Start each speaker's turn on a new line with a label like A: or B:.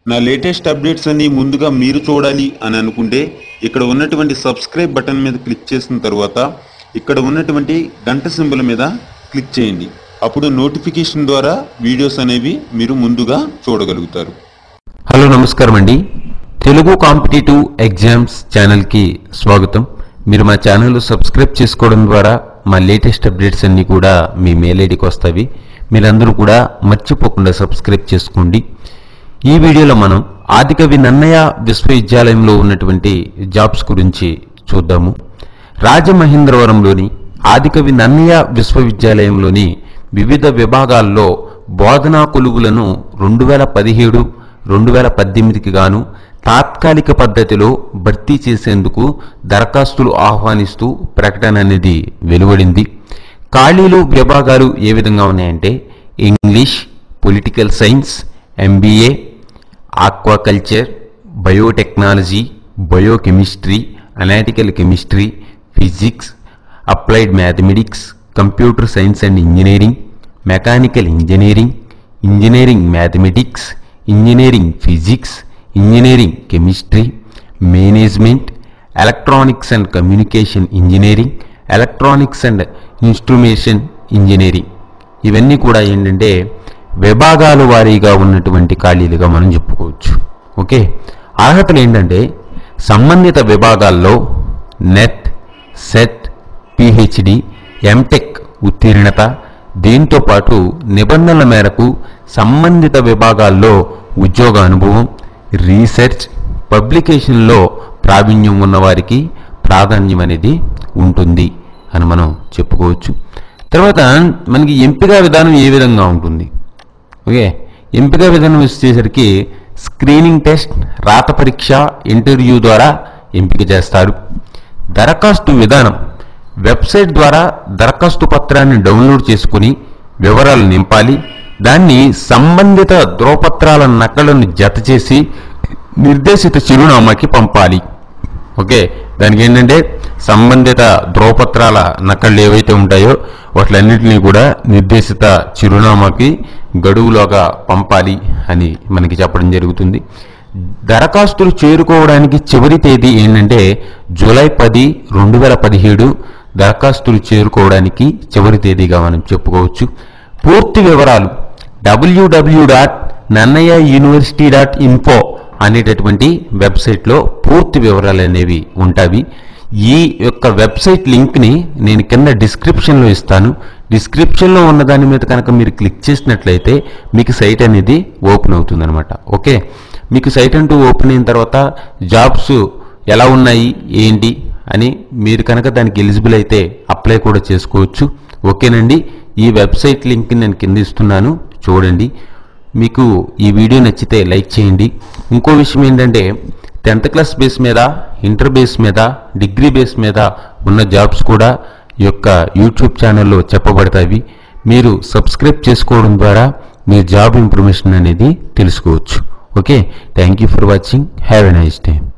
A: నా latest updates అన్ని ముందుగా మీరు చూడాలి అని అనుకుంటే ఇక్కడ ఉన్నటువంటి సబ్స్క్రైబ్ బటన్ మీద క్లిక్ చేసిన తర్వాత ఇక్కడ ఉన్నటువంటి గంట సింబల్ మీద క్లిక్ చేయండి అప్పుడు నోటిఫికేషన్ ద్వారా వీడియోస్ అనేవి మీరు ముందుగా చూడగలుగుతారు
B: హలో నమస్కారం అండి తెలుగు కాంపిటేటివ్ ఎగ్జామ్స్ ఛానల్కి స్వాగతం మీరు మా ఛానల్ సబ్స్క్రైబ్ చేసుకోవడం ద్వారా మా లేటెస్ట్ అప్డేట్స్ అన్నీ కూడా మీ మెయిల్ ఐడికి వస్తాయి మీరందరూ కూడా మర్చిపోకుండా సబ్స్క్రైబ్ చేసుకోండి ఈ వీడియోలో మనం ఆదికవి నన్నయ్య విశ్వవిద్యాలయంలో ఉన్నటువంటి జాబ్స్ గురించి చూద్దాము రాజమహేంద్రవరంలోని ఆదికవి నన్నయ్య విశ్వవిద్యాలయంలోని వివిధ విభాగాల్లో బోధనా కొలువులను రెండు వేల పదిహేడు రెండు వేల పద్దెనిమిదికి గాను తాత్కాలిక పద్ధతిలో భర్తీ చేసేందుకు దరఖాస్తులు ఆహ్వానిస్తూ ప్రకటన అనేది వెలువడింది ఖాళీలు విభాగాలు ఏ విధంగా ఉన్నాయంటే English political science MBA aquaculture biotechnology biochemistry analytical chemistry physics applied mathematics computer science and engineering mechanical engineering engineering mathematics engineering physics engineering chemistry management electronics and communication engineering electronics and instrumentation engineering ఇవన్నీ కూడా ఏంటంటే విభాగాల వారీగా ఉన్నటువంటి ఖాళీలుగా మనం చెప్పుకోవచ్చు okay అర్హతలు ఏంటంటే సంబంధిత విభాగాల్లో నెట్ సెట్ పిహెచ్డి ఎంటెక్ ఉత్తీర్ణత దీంతో పాటు నిబంధనల మేరకు సంబంధిత విభాగాల్లో ఉద్యోగ అనుభవం రీసెర్చ్ పబ్లికేషన్లో ప్రావీణ్యం ఉన్నవారికి ప్రాధాన్యం అనేది ఉంటుంది అని మనం చెప్పుకోవచ్చు తర్వాత మనకి ఎంపిక విధానం ఏ విధంగా ఉంటుంది ఓకే ఎంపిక విధానం వచ్చేసరికి స్క్రీనింగ్ టెస్ట్ రాత పరీక్ష ఇంటర్వ్యూ ద్వారా ఎంపిక చేస్తారు దరఖాస్తు విధానం వెబ్సైట్ ద్వారా దరఖాస్తు పత్రాన్ని డౌన్లోడ్ చేసుకుని వివరాలు నింపాలి దాన్ని సంబంధిత ధ్రువపత్రాల నకలను జత చేసి నిర్దేశిత చిరునామాకి పంపాలి ఓకే దానికి ఏంటంటే సంబంధిత ధ్రువపత్రాల నకళ్ళు ఏవైతే ఉంటాయో వాటిలన్నింటినీ కూడా నిర్దేశిత చిరునామాకి గడువులోగా పంపాలి అని మనకి చెప్పడం జరుగుతుంది దరఖాస్తులు చేరుకోవడానికి చివరి తేదీ ఏంటంటే జూలై పది రెండు వేల పదిహేడు దరఖాస్తులు చేరుకోవడానికి చివరి తేదీగా మనం చెప్పుకోవచ్చు పూర్తి వివరాలు WWW dot Nannaya university dot info అనేటటువంటి వెబ్సైట్లో పూర్తి వివరాలు అనేవి ఉంటాయి ఈ యొక్క వెబ్సైట్ లింక్ని నేను కింద డిస్క్రిప్షన్లో ఇస్తాను డిస్క్రిప్షన్లో ఉన్న దాని మీద కనుక మీరు క్లిక్ చేసినట్లయితే మీకు సైట్ అనేది ఓపెన్ అవుతుందన్నమాట ఓకే మీకు సైట్ అంటూ ఓపెన్ అయిన తర్వాత జాబ్స్ ఎలా ఉన్నాయి ఏంటి అని మీరు కనుక దానికి ఎలిజిబుల్ అయితే అప్లై కూడా చేసుకోవచ్చు ఓకేనండి ఈ వెబ్సైట్ లింక్ నేను కింద ఇస్తున్నాను చూడండి మీకు ఈ వీడియో నచ్చితే లైక్ చేయండి ఇంకో విషయం ఏంటంటే టెన్త్ క్లాస్ బేస్ మీద ఇంటర్ బేస్ మీద డిగ్రీ బేస్ మీద ఉన్న జాబ్స్ కూడా ఈ యొక్క యూట్యూబ్ ఛానల్లో చెప్పబడతాయి మీరు సబ్స్క్రైబ్ చేసుకోవడం ద్వారా మీ జాబ్ ఇన్ఫర్మేషన్ అనేది తెలుసుకోవచ్చు okay thank you for watching have a nice time